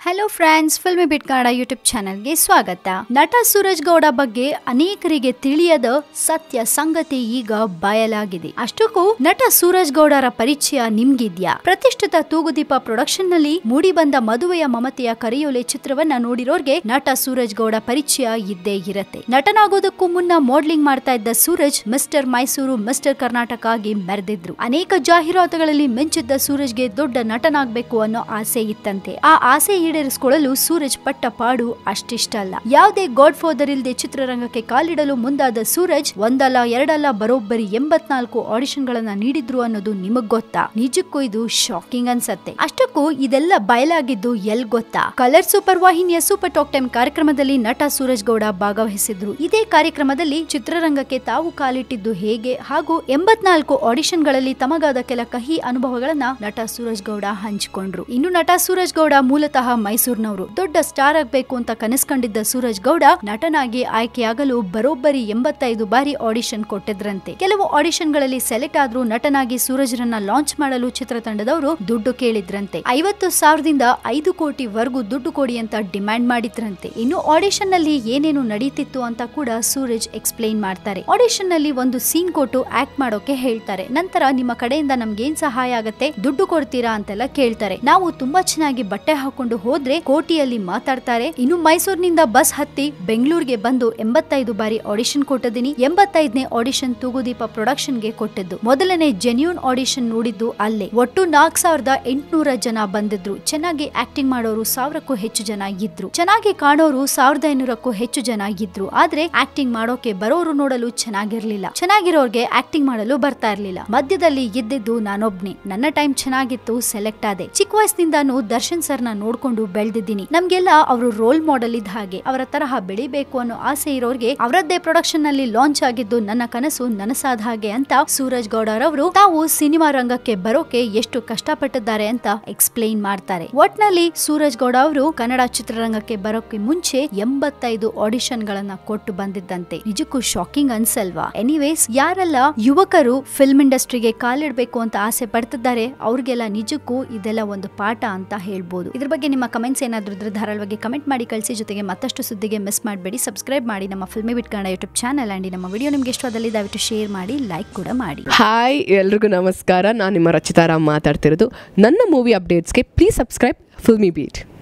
hello friends filmy bit Kannada YouTube ಚಾನೆಲ್ಗೆ ಸ್ವಾಗತ ನಟ ಸೂರಜ್ ಗೌಡ ಬಗ್ಗೆ ಅನೇಕರಿಗೆ ತಿಳಿಯದ ಸತ್ಯ ಸಂಗತಿ ಈಗ ಬಯಲಾಗಿದೆ ಅಷ್ಟಕ್ಕೂ ನಟ ಸೂರಜ್ ಗೌಡರ ಪರಿಚಯ ನಿಮ್ಗಿದ್ಯಾ ಪ್ರತಿಷ್ಠಿತ ತೂಗುದೀಪ ಪ್ರೊಡಕ್ಷನ್ ನಲ್ಲಿ ಮೂಡಿ ಬಂದ ಮದುವೆಯ ಮಮತೆಯ ಕರೆಯೋಲೆ ಚಿತ್ರವನ್ನ ನೋಡಿರೋರ್ಗೆ ನಟ ಸೂರಜ್ ಗೌಡ ಪರಿಚಯ ಇದ್ದೇ ಇರತ್ತೆ ನಟನಾಗೋದಕ್ಕೂ ಮುನ್ನ ಮೋಡ್ಲಿಂಗ್ ಮಾಡ್ತಾ ಇದ್ದ ಸೂರಜ್ ಮಿಸ್ಟರ್ ಮೈಸೂರು ಮಿಸ್ಟರ್ ಕರ್ನಾಟಕ ಆಗಿ ಮೆರೆದಿದ್ರು ಅನೇಕ ಜಾಹೀರಾತುಗಳಲ್ಲಿ ಮಿಂಚಿದ್ದ ಸೂರಜ್ಗೆ ದೊಡ್ಡ ನಟನಾಗ್ಬೇಕು ಅನ್ನೋ ಆಸೆ ಇತ್ತಂತೆ ಆ ಆಸೆ ಈಡೇರಿಸಿಕೊಳ್ಳಲು ಸೂರಜ್ ಪಟ್ಟ ಪಾಡು ಅಷ್ಟಿಷ್ಟ ಅಲ್ಲ ಯಾವುದೇ ಗಾಡ್ ಫಾದರ್ ಇಲ್ಲದೆ ಚಿತ್ರರಂಗಕ್ಕೆ ಕಾಲಿಡಲು ಮುಂದಾದ ಸೂರಜ್ ಒಂದಲ್ಲ ಎರಡಲ್ಲ ಬರೋಬ್ಬರಿ ಎಂಬತ್ನಾಲ್ಕು ಆಡಿಷನ್ ಗಳನ್ನ ನೀಡಿದ್ರು ಅನ್ನೋದು ನಿಮಗ್ ಗೊತ್ತಾ ನಿಜಕ್ಕೂ ಇದು ಶಾಕಿಂಗ್ ಅನ್ಸತ್ತೆ ಅಷ್ಟಕ್ಕೂ ಇದೆಲ್ಲ ಬಯಲಾಗಿದ್ದು ಎಲ್ ಗೊತ್ತಾ ಕಲರ್ ಸೂಪರ್ ವಾಹಿನಿಯ ಸೂಪರ್ ಟಾಕ್ ಟೈಮ್ ಕಾರ್ಯಕ್ರಮದಲ್ಲಿ ನಟ ಸೂರಜ್ ಗೌಡ ಭಾಗವಹಿಸಿದ್ರು ಇದೇ ಕಾರ್ಯಕ್ರಮದಲ್ಲಿ ಚಿತ್ರರಂಗಕ್ಕೆ ತಾವು ಕಾಲಿಟ್ಟಿದ್ದು ಹೇಗೆ ಹಾಗೂ ಎಂಬತ್ನಾಲ್ಕು ಆಡಿಷನ್ ಗಳಲ್ಲಿ ತಮಗಾದ ಕೆಲ ಕಹಿ ಅನುಭವಗಳನ್ನ ನಟ ಸೂರಜ್ ಗೌಡ ಹಂಚಿಕೊಂಡ್ರು ಇನ್ನು ನಟ ಸೂರಜ್ ಗೌಡ ಮೂಲತಃ ಮೈಸೂರಿನವರು ದೊಡ್ಡ ಸ್ಟಾರ್ ಆಗ್ಬೇಕು ಅಂತ ಕನಸ್ಕೊಂಡಿದ್ದ ಸೂರಜ್ ಗೌಡ ನಟನಾಗಿ ಆಯ್ಕೆಯಾಗಲು ಬರೋಬ್ಬರಿ ಎಂಬತ್ತೈದು ಬಾರಿ ಆಡಿಷನ್ ಕೊಟ್ಟಿದ್ರಂತೆ ಕೆಲವು ಆಡಿಷನ್ ಗಳಲ್ಲಿ ಸೆಲೆಕ್ಟ್ ಆದ್ರೂ ನಟನಾಗಿ ಸೂರಜ್ರನ್ನ ಲಾಂಚ್ ಮಾಡಲು ಚಿತ್ರತಂಡದವರು ದುಡ್ಡು ಕೇಳಿದ್ರಂತೆ ಐವತ್ತು ಸಾವಿರದಿಂದ ಐದು ಕೋಟಿ ವರ್ಗೂ ದುಡ್ಡು ಕೊಡಿ ಅಂತ ಡಿಮ್ಯಾಂಡ್ ಮಾಡಿದ್ರಂತೆ ಇನ್ನು ಆಡಿಷನ್ ನಲ್ಲಿ ಏನೇನು ನಡೀತಿತ್ತು ಅಂತ ಕೂಡ ಸೂರಜ್ ಎಕ್ಸ್ಪ್ಲೈನ್ ಮಾಡ್ತಾರೆ ಆಡಿಷನ್ ನಲ್ಲಿ ಒಂದು ಸೀನ್ ಕೊಟ್ಟು ಆಕ್ಟ್ ಮಾಡೋಕೆ ಹೇಳ್ತಾರೆ ನಂತರ ನಿಮ್ಮ ಕಡೆಯಿಂದ ನಮ್ಗೆ ಏನ್ ಸಹಾಯ ಆಗತ್ತೆ ದುಡ್ಡು ಕೊಡ್ತೀರಾ ಅಂತೆಲ್ಲ ಕೇಳ್ತಾರೆ ನಾವು ತುಂಬಾ ಚೆನ್ನಾಗಿ ಬಟ್ಟೆ ಹಾಕೊಂಡು ಹೋದ್ರೆ ಕೋಟಿಯಲ್ಲಿ ಮಾತಾಡ್ತಾರೆ ಇನ್ನು ಮೈಸೂರಿನಿಂದ ಬಸ್ ಹತ್ತಿ ಬೆಂಗಳೂರಿಗೆ ಬಂದು ಎಂಬತ್ತೈದು ಬಾರಿ ಆಡಿಷನ್ ಕೊಟ್ಟಿದ್ದೀನಿ ಎಂಬತ್ತೈದನೇ ಆಡಿಷನ್ ತೂಗುದೀಪ ಪ್ರೊಡಕ್ಷನ್ ಗೆ ಕೊಟ್ಟಿದ್ದು ಮೊದಲನೇ ಜೆನ್ಯೂನ್ ಆಡಿಷನ್ ನೋಡಿದ್ದು ಅಲ್ಲೇ ಒಟ್ಟು ನಾಲ್ಕ್ ಸಾವಿರದ ಎಂಟುನೂರ ಜನ ಬಂದಿದ್ರು ಚೆನ್ನಾಗಿ ಆಕ್ಟಿಂಗ್ ಮಾಡೋರು ಸಾವಿರಕ್ಕೂ ಹೆಚ್ಚು ಜನ ಇದ್ರು ಚೆನ್ನಾಗಿ ಕಾಣೋರು ಸಾವಿರದ ಐನೂರಕ್ಕೂ ಹೆಚ್ಚು ಜನ ಇದ್ರು ಆದ್ರೆ ಆಕ್ಟಿಂಗ್ ಮಾಡೋಕೆ ಬರೋರು ನೋಡಲು ಚೆನ್ನಾಗಿರ್ಲಿಲ್ಲ ಚೆನ್ನಾಗಿರೋರ್ಗೆ ಆಕ್ಟಿಂಗ್ ಮಾಡಲು ಬರ್ತಾ ಇರ್ಲಿಲ್ಲ ಮಧ್ಯದಲ್ಲಿ ಇದ್ದಿದ್ದು ನಾನೊಬ್ನೇ ನನ್ನ ಟೈಮ್ ಚೆನ್ನಾಗಿತ್ತು ಸೆಲೆಕ್ಟ್ ಆದೆ ಚಿಕ್ಕ ವಯಸ್ಸಿನಿಂದಾನು ದರ್ಶನ್ ಸರ್ನ ನೋಡ್ಕೊಂಡು ಬೆಳೆದಿದ್ದೀನಿ ನಮ್ಗೆಲ್ಲ ಅವರು ರೋಲ್ ಮಾಡೆಲ್ ಇದ್ದ ಹಾಗೆ ಅವರ ತರಹ ಬೆಳಿಬೇಕು ಅನ್ನೋ ಆಸೆ ಇರೋರ್ಗೆ ಅವರದ್ದೇ ಪ್ರೊಡಕ್ಷನ್ ನಲ್ಲಿ ಲಾಂಚ್ ಆಗಿದ್ದು ನನ್ನ ಕನಸು ನನಸಾದ ಹಾಗೆ ಅಂತ ಸೂರಜ್ ಗೌಡರವರು ತಾವು ಸಿನಿಮಾ ರಂಗಕ್ಕೆ ಬರೋಕೆ ಎಷ್ಟು ಕಷ್ಟಪಟ್ಟಿದ್ದಾರೆ ಅಂತ ಎಕ್ಸ್ಪ್ಲೈನ್ ಮಾಡ್ತಾರೆ ಒಟ್ನಲ್ಲಿ ಸೂರಜ್ ಗೌಡ ಅವರು ಕನ್ನಡ ಚಿತ್ರರಂಗಕ್ಕೆ ಬರೋಕೆ ಮುಂಚೆ ಎಂಬತ್ತೈದು ಆಡಿಷನ್ ಗಳನ್ನ ಕೊಟ್ಟು ಬಂದಿದ್ದಂತೆ ನಿಜಕ್ಕೂ ಶಾಕಿಂಗ್ ಅನ್ಸಲ್ವಾ ಎನಿವೇಸ್ ಯಾರೆಲ್ಲ ಯುವಕರು ಫಿಲ್ಮ್ ಇಂಡಸ್ಟ್ರಿಗೆ ಕಾಲಿಡ್ಬೇಕು ಅಂತ ಆಸೆ ಪಡ್ತಿದ್ದಾರೆ ಅವ್ರಿಗೆಲ್ಲ ನಿಜಕ್ಕೂ ಇದೆಲ್ಲ ಒಂದು ಪಾಠ ಅಂತ ಹೇಳ್ಬೋದು ಇದ್ರ ಬಗ್ಗೆ ನಿಮ್ಮ ಕಮೆಂಟ್ಸ್ ಏನಾದ್ರೂ ಇದ್ರೆ ಧಾರಾಳವಾಗಿ ಕಮೆಂಟ್ ಮಾಡಿ ಕಳಿಸಿ ಜೊತೆಗೆ ಮತ್ತಷ್ಟು ಸುದ್ದಿಗೆ ಮಿಸ್ ಮಾಡಬೇಡಿ ಸಬ್ಸ್ಕ್ರೈಬ್ ಮಾಡಿ ನಮ್ಮ filmy bit Kannada YouTube channel and ನಮ್ಮ ವಿಡಿಯೋ ನಿಮ್ಗೆ ಇಷ್ಟವಾದಲ್ಲಿ ದಯವಿಟ್ಟು ಶೇರ್ ಮಾಡಿ ಲೈಕ್ ಕೂಡ ಮಾಡಿ ಹಾಯ್ ಎಲ್ರಿಗೂ ನಮಸ್ಕಾರ ನಾನು ನಿಮ್ಮ ರಚಿತಾರಾಮ್ ಮಾತಾಡ್ತಿರೋದು ನನ್ನ ಮೂವಿ ಅಪ್ಡೇಟ್ಸ್ಗೆ ಪ್ಲೀಸ್ ಸಬ್ಸ್ಕ್ರೈಬ್ ಫಿಲ್ಮಿ ಬೀಟ್